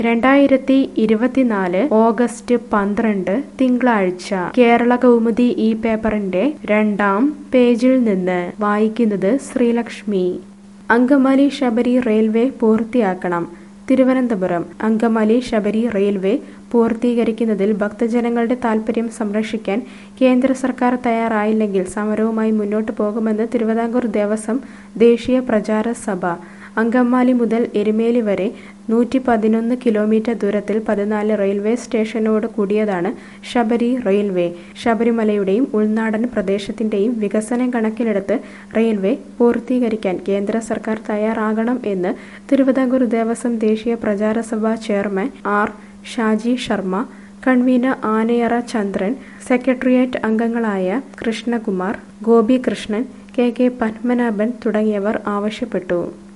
രണ്ടായിരത്തി ഇരുപത്തിനാല് ഓഗസ്റ്റ് പന്ത്രണ്ട് തിങ്കളാഴ്ച കേരള കൗമുദി ഈ പേപ്പറിന്റെ രണ്ടാം പേജിൽ നിന്ന് വായിക്കുന്നത് ശ്രീലക്ഷ്മി അങ്കമാലി ശബരി റെയിൽവേ പൂർത്തിയാക്കണം തിരുവനന്തപുരം അങ്കമാലി ശബരി റെയിൽവേ പൂർത്തീകരിക്കുന്നതിൽ ഭക്തജനങ്ങളുടെ താൽപര്യം സംരക്ഷിക്കാൻ കേന്ദ്ര സർക്കാർ തയ്യാറായില്ലെങ്കിൽ സമരവുമായി മുന്നോട്ടു പോകുമെന്ന് തിരുവിതാംകൂർ ദേവസ്വം ദേശീയ പ്രചാര സഭ അങ്കമാലി മുതൽ എരുമേലി വരെ നൂറ്റി പതിനൊന്ന് കിലോമീറ്റർ ദൂരത്തിൽ പതിനാല് റെയിൽവേ സ്റ്റേഷനോട് കൂടിയതാണ് ശബരി റെയിൽവേ ശബരിമലയുടെയും ഉൾനാടൻ പ്രദേശത്തിന്റെയും വികസനം കണക്കിലെടുത്ത് റെയിൽവേ പൂർത്തീകരിക്കാൻ കേന്ദ്ര സർക്കാർ തയ്യാറാകണം എന്ന് തിരുവിതാംകൂർ ദേവസ്വം ദേശീയ പ്രചാര സഭ chairman R Shaji Sharma convener Anayara Chandran secretariat അംഗങ്ങളായ കൃഷ്ണകുമാർ ഗോപി കൃഷ്ണൻ കെ കെ പത്മനാഭൻ തുടങ്ങിയവർ ആവശ്യപ്പെട്ടു